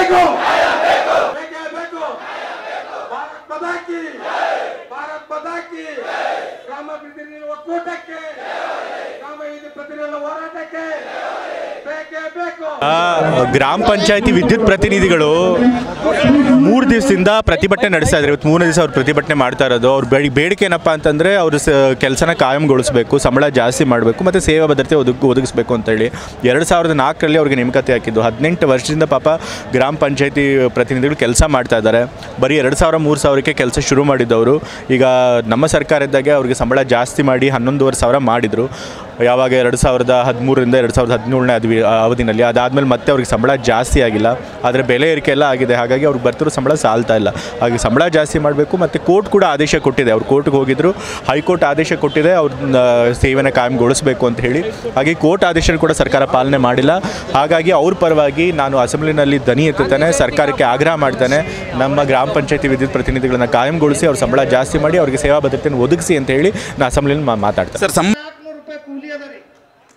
ಬೇಕು ಬೇಕೇ ಬೇಕು ಭಾರತ್ ಬದಾಕಿ ಭಾರತ್ ಬದಾಕಿ ಗ್ರಾಮ ಪ್ರತಿನಿಧಿಗಳ ಒಕ್ಕೂಟಕ್ಕೆ ಗ್ರಾಮ ಇದು ಪ್ರತಿನಿಧಿಗಳ ಹೋರಾಟಕ್ಕೆ ಬೇಕೇ ಬೇಕು ಆ, ಗ್ರಾಮ ಪಂಚಾಯತಿ ವಿದ್ಯುತ್ ಪ್ರತಿನಿಧಿಗಳು ಮೂರು ದಿವಸದಿಂದ ಪ್ರತಿಭಟನೆ ನಡೆಸ್ತಾ ಇದ್ದಾರೆ ಇವತ್ತು ಮೂರನೇ ದಿವಸ ಅವ್ರು ಪ್ರತಿಭಟನೆ ಮಾಡ್ತಾ ಇರೋದು ಅವ್ರ ಬೇಡಿ ಬೇಡಿಕೆ ಏನಪ್ಪ ಅಂತಂದರೆ ಅವರು ಸ ಕೆಲಸನ ಕಾಯಂಗೊಳಿಸಬೇಕು ಸಂಬಳ ಜಾಸ್ತಿ ಮಾಡಬೇಕು ಮತ್ತು ಸೇವಾ ಭದ್ರತೆ ಒದಗ್ ಒದಗಿಸ್ಬೇಕು ಅಂತೇಳಿ ಎರಡು ಸಾವಿರದ ನಾಲ್ಕರಲ್ಲಿ ಅವ್ರಿಗೆ ನೇಮಕಾತಿ ಹಾಕಿದ್ದು ಹದಿನೆಂಟು ವರ್ಷದಿಂದ ಪಾಪ ಗ್ರಾಮ ಪಂಚಾಯತಿ ಪ್ರತಿನಿಧಿಗಳು ಕೆಲಸ ಮಾಡ್ತಾ ಇದ್ದಾರೆ ಬರೀ ಎರಡು ಸಾವಿರ ಮೂರು ಸಾವಿರಕ್ಕೆ ಕೆಲಸ ಶುರು ಮಾಡಿದ್ದವರು ಈಗ ನಮ್ಮ ಸರ್ಕಾರ ಇದ್ದಾಗೆ ಅವ್ರಿಗೆ ಸಂಬಳ ಜಾಸ್ತಿ ಮಾಡಿ ಹನ್ನೊಂದುವರೆ ಸಾವಿರ ಮಾಡಿದರು ಯಾವಾಗ ಎರಡು ಸಾವಿರದ ಹದಿಮೂರರಿಂದ ಎರಡು ಸಾವಿರದ ಹದಿನೇಳನೇ ಅದ್ವಿ ಅವಧಿನಲ್ಲಿ ಅದಾದಮೇಲೆ ಮತ್ತೆ ಅವ್ರಿಗೆ ಸಂಬಳ ಜಾಸ್ತಿ ಆಗಿಲ್ಲ ಆದರೆ ಬೆಲೆ ಏರಿಕೆ ಎಲ್ಲ ಆಗಿದೆ ಹಾಗಾಗಿ ಅವ್ರಿಗೆ ಬರ್ತಿರೋ ಸಂಬಳ ಸಾಲ್ತಾ ಇಲ್ಲ ಹಾಗೆ ಸಂಬಳ ಜಾಸ್ತಿ ಮಾಡಬೇಕು ಮತ್ತು ಕೋರ್ಟ್ ಕೂಡ ಆದೇಶ ಕೊಟ್ಟಿದೆ ಅವ್ರು ಕೋರ್ಟ್ಗೆ ಹೋಗಿದ್ರು ಹೈಕೋರ್ಟ್ ಆದೇಶ ಕೊಟ್ಟಿದೆ ಅವ್ರನ್ನ ಸೇವೆನ ಕಾಯಂಗೊಳಿಸಬೇಕು ಅಂತ ಹೇಳಿ ಹಾಗೆ ಕೋರ್ಟ್ ಆದೇಶ ಕೂಡ ಸರ್ಕಾರ ಪಾಲನೆ ಮಾಡಿಲ್ಲ ಹಾಗಾಗಿ ಅವ್ರ ಪರವಾಗಿ ನಾನು ಅಸೆಂಬ್ಲಿನಲ್ಲಿ ದನಿ ಎತ್ತುತ್ತಾನೆ ಸರ್ಕಾರಕ್ಕೆ ಆಗ್ರಹ ಮಾಡ್ತಾನೆ ನಮ್ಮ ಗ್ರಾಮ ಪಂಚಾಯತಿ ವಿದ್ಯುತ್ ಪ್ರತಿನಿಧಿಗಳನ್ನ ಕಾಯಂಗೊಳಿಸಿ ಅವ್ರ ಸಂಬಳ ಜಾಸ್ತಿ ಮಾಡಿ ಅವ್ರಿಗೆ ಸೇವಾ ಭದ್ರತೆಯನ್ನು ಒದಗಿಸಿ ಅಂತ ಹೇಳಿ ನಾನು ಅಸೆಂಬ್ಲಿಯಲ್ಲಿ ಮಾ- ಮಾತಾಡ್ತೇನೆ ಸರ್ ಸಂ ನಾಲ್ಕುನೂರು ರೂಪಾಯಿ ಕೂಲಿ ಅದ ರೀ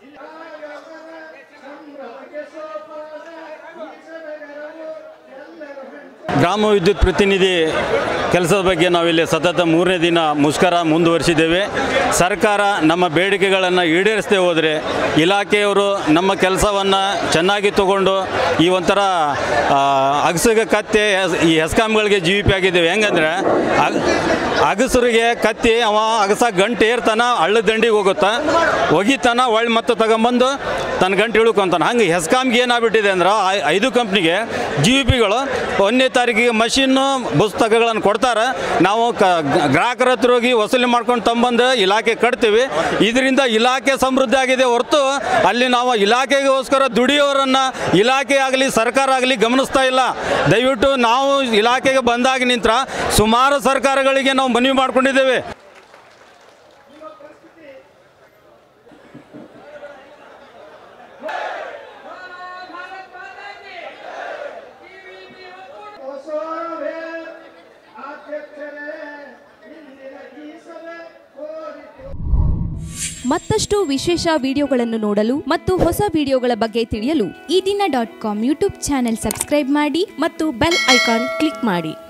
ಗ್ರಾಮ ವಿದ್ಯುತ್ ಪ್ರತಿನಿಧಿ ಕೆಲಸದ ಬಗ್ಗೆ ನಾವಿಲ್ಲಿ ಸತತ ಮೂರನೇ ದಿನ ಮುಷ್ಕರ ಮುಂದುವರಿಸಿದ್ದೇವೆ ಸರ್ಕಾರ ನಮ್ಮ ಬೇಡಿಕೆಗಳನ್ನು ಈಡೇರಿಸದೆ ಹೋದರೆ ಇಲಾಖೆಯವರು ನಮ್ಮ ಕೆಲಸವನ್ನು ಚೆನ್ನಾಗಿ ತಗೊಂಡು ಈ ಒಂಥರ ಆ, ಅಗಸಿಗೆ ಕತ್ತೆ ಎಸ್- ಈ ಹೆಸ್ಕಾಮ್ಗಳಿಗೆ ಜಿ ವಿ ಪಿ ಆಗಿದ್ದೇವೆ ಹೆಂಗಂದ್ರೆ ಅಗ್- ಅಗಸರಿಗೆ ಕತ್ತಿ ಅವ ಅಗಸ ಗಂಟು ಏರ್ತಾನ ಹಳ್ಳದ ದಂಡಿಗೆ ಹೋಗುತ್ತಾ ಒಗಿತಾನ ಒಳ್ಳೆ ಮತ್ತೆ ತಗೊಂಬಂದು ತನ್ನ ಗಂಟು ಇಳ್ಕೊಂತಾನೆ ಹಂಗೆ ಹೆಸ್ಕಾಮ್ಗೆ ಏನಾಗ್ಬಿಟ್ಟಿದೆ ಅಂದ್ರೆ ಆ- ಐದು ಕಂಪ್ನಿಗೆ ಜಿ ವಿ ಪಿಗಳು ಒಂದನೇ ತಾರೀಕಿಗೆ ಮಷಿನ್ನು ಪುಸ್ತಕಗಳನ್ನು ಕೊಡ್ತಾರೆ ನಾವು ಕ ಗ್ರಾಹಕರ ಹತ್ರ ಹೋಗಿ ವಸೂಲಿ ಮಾಡ್ಕೊಂಡು ತಂಬಂದು ಇಲಾಖೆ ಕಟ್ತೀವಿ ಇದರಿಂದ ಇಲಾಖೆ ಸಮೃದ್ಧಿ ಆಗಿದೆ ಹೊರತು ಅಲ್ಲಿ ನಾವು ಇಲಾಖೆಗೋಸ್ಕರ ದುಡಿಯೋರನ್ನು ಇಲಾಖೆ ಆಗಲಿ ಸರ್ಕಾರ ಆಗಲಿ ಗಮನಿಸ್ತಾ ಇಲ್ಲ ದಯವಿಟ್ಟು ನಾವು ಇಲಾಖೆಗೆ ಬಂದಾಗ ನಿಂತರ ಸುಮಾರು ಸರ್ಕಾರಗಳಿಗೆ ನಾವು ಮನವಿ ಮಾಡ್ಕೊಂಡಿದ್ದೇವೆ ಹೊಸವೇ ಅಧ್ಯಕ್ಷರೇ ಇಂದಿನ ಈ ಸಭೆ ಕೋರಿತು ಮತ್ತಷ್ಟು ವಿಶೇಷ ವಿಡಿಯೋಗಳನ್ನು ನೋಡಲು ಮತ್ತು ಹೊಸ ವಿಡಿಯೋಗಳ ಬಗ್ಗೆ ತಿಳಿಯಲು ಈ ದಿನ dot com YouTube channel subscribe ಮಾಡಿ ಮತ್ತು ಬೆಲ್ ಐಕಾನ್ ಕ್ಲಿಕ್ ಮಾಡಿ